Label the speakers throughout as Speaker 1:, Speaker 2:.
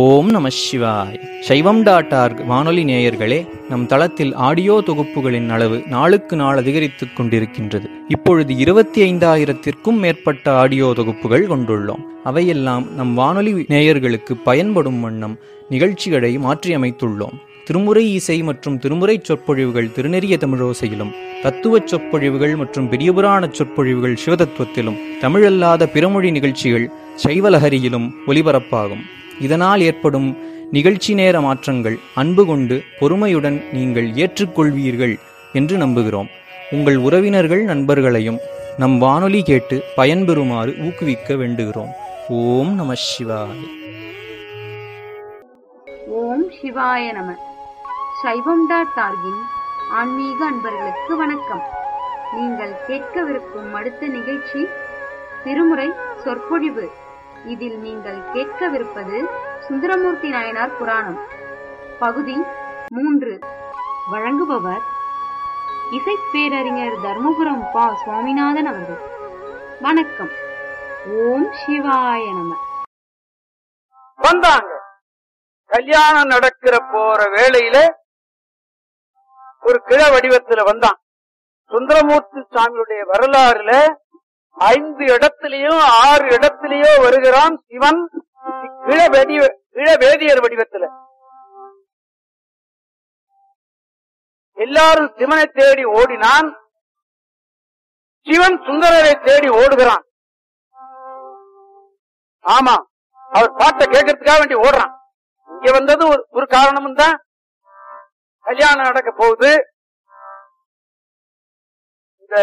Speaker 1: ஓம் நம சிவாய் சைவம் டாட் ஆர்க் வானொலி நேயர்களே நம் தளத்தில் ஆடியோ தொகுப்புகளின் அளவு நாளுக்கு நாள் அதிகரித்துக் கொண்டிருக்கின்றது இப்பொழுது இருபத்தி ஐந்தாயிரத்திற்கும் மேற்பட்ட ஆடியோ தொகுப்புகள் கொண்டுள்ளோம் அவையெல்லாம் நம் வானொலி நேயர்களுக்கு பயன்படும் வண்ணம் நிகழ்ச்சிகளை மாற்றியமைத்துள்ளோம் திருமுறை இசை மற்றும் திருமுறை சொற்பொழிவுகள் திருநெறிய தமிழோசையிலும் தத்துவச் சொற்பொழிவுகள் மற்றும் பெரியபுராண சொற்பொழிவுகள் சிவதத்துவத்திலும் தமிழல்லாத பிறமொழி நிகழ்ச்சிகள் சைவலஹரியிலும் ஒலிபரப்பாகும் இதனால் ஏற்படும் நிகழ்ச்சி நேர மாற்றங்கள் அன்பு கொண்டு பொறுமையுடன் நீங்கள் ஏற்றுக்கொள்வீர்கள் என்று நம்புகிறோம் உங்கள் உறவினர்கள் நண்பர்களையும் நம் வானொலி கேட்டு பயன்பெறுமாறு ஊக்குவிக்க வேண்டுகிறோம் ஓம் நம சிவாய்
Speaker 2: ஓம் சிவாய நம சைவம் டாட் டார்கின் ஆன்மீக அன்பர்களுக்கு வணக்கம் நீங்கள் கேட்கவிருக்கும் அடுத்த நிகழ்ச்சி திருமுறை சொற்பொழிவு இதில் நீங்கள் கேட்கவிருப்பது சுந்தரமூர்த்தி நாயனார் புராணம் பகுதி மூன்று வழங்குபவர் இசைப்பேரறிஞர் தர்மபுரம் பா சுவாமிநாதன் அவர்கள் வணக்கம் ஓம் சிவாய நம
Speaker 3: வந்தாங்க கல்யாணம் நடக்கிற போற வேளையில ஒரு கிழ வடிவத்துல வந்தான் சுந்தரமூர்த்தி சாமியுடைய வரலாறுல ஐந்து இடத்திலேயும் ஆறு இடத்திலேயோ வருகிறான் சிவன் கிழ வெடி கிழ வேதியர் வடிவத்துல எல்லாரும் சிவனை தேடி ஓடினான் சிவன் சுந்தரரை தேடி ஓடுகிறான் ஆமா அவர் பாட்டை கேட்கறதுக்காக வேண்டி ஓடுறான் இங்க வந்தது ஒரு ஒரு காரணமும் தான் கல்யாணம் நடக்க போகுது இந்த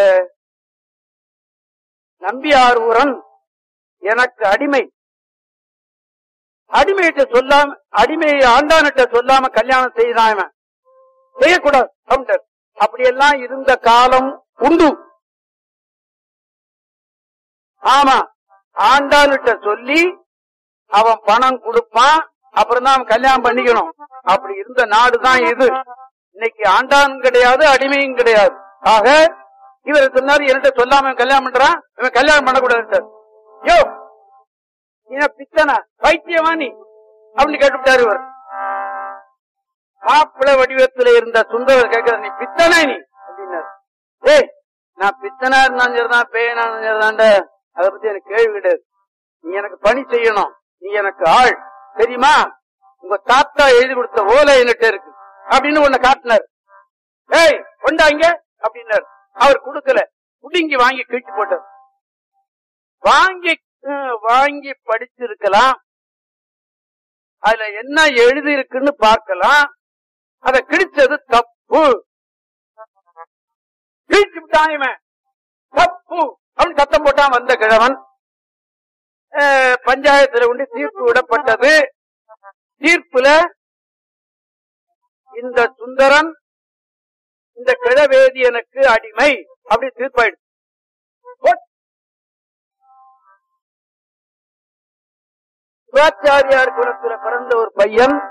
Speaker 3: நம்பியாரூரன் எனக்கு அடிமை அடிமையிட்ட சொல்லாம அடிமையை ஆண்டானிட்ட சொல்லாம கல்யாணம் செய்தான் இவன். செய்யக்கூடாது அப்படின்ட்டார். அப்படியெல்லாம் இருந்த காலம் உண்டு ஆமா ஆண்டானிட்ட சொல்லி அவன் பணம் கொடுப்பான் அப்புறம் தான் அவன் கல்யாணம் பண்ணிக்கணும் அப்படி இருந்த நாடுதான் இது இன்னைக்கு ஆண்டான் கிடையாது அடிமையும் கிடையாது ஆக இவர் சொன்னாரு என்கிட்ட சொல்லாம இவன் கல்யாணம் பண்றான் இவன் கல்யாணம் பண்ணக்கூடாது யோ நீ பித்தனா பைத்தியமா நீ அப்படின்னு கேட்டுவிட்டாரு இவர் மாப்பிள வடிவத்துல இருந்த சுந்தரர் கேட்கிற நீ பித்தனா நீ அப்படின்னாரு ஏய் நான் பித்தனா இருந்தாலும் சரிதான் பேயனா இருந்தாலும் சரிதான்ட அதை பத்தி எனக்கு கேள்வி கிடையாது நீ எனக்கு பணி செய்யணும் நீ எனக்கு ஆள் தெரியுமா உங்க தாத்தா எழுதி கொடுத்த ஓலை என்கிட்ட இருக்கு அப்படின்னு உன்னை காட்டினார் ஏய் கொண்டாங்க அப்படின்னாரு அவர் கொடுக்கல புடுங்கி வாங்கி கிழிச்சு போட்டார் வாங்கி அஹ், வாங்கி படிச்சிருக்கலாம் அதுல என்ன எழுதி இருக்குன்னு பார்க்கலாம் அத கிழிச்சது தப்பு கிழிச்சு விட்டான் இவன் தப்பு அப்படின்னு சத்தம் போட்டான் வந்த கிழவன் அஹ், பஞ்சாயத்துல கொண்டு தீர்ப்பு விடப்பட்டது தீர்ப்புல இந்த சுந்தரன் இந்த கிழவேதியனுக்கு அடிமை அப்படி தீர்ப்பாயிடுச்சு போட். சிவாச்சாரியார் குலத்துல பிறந்த ஒரு பையன்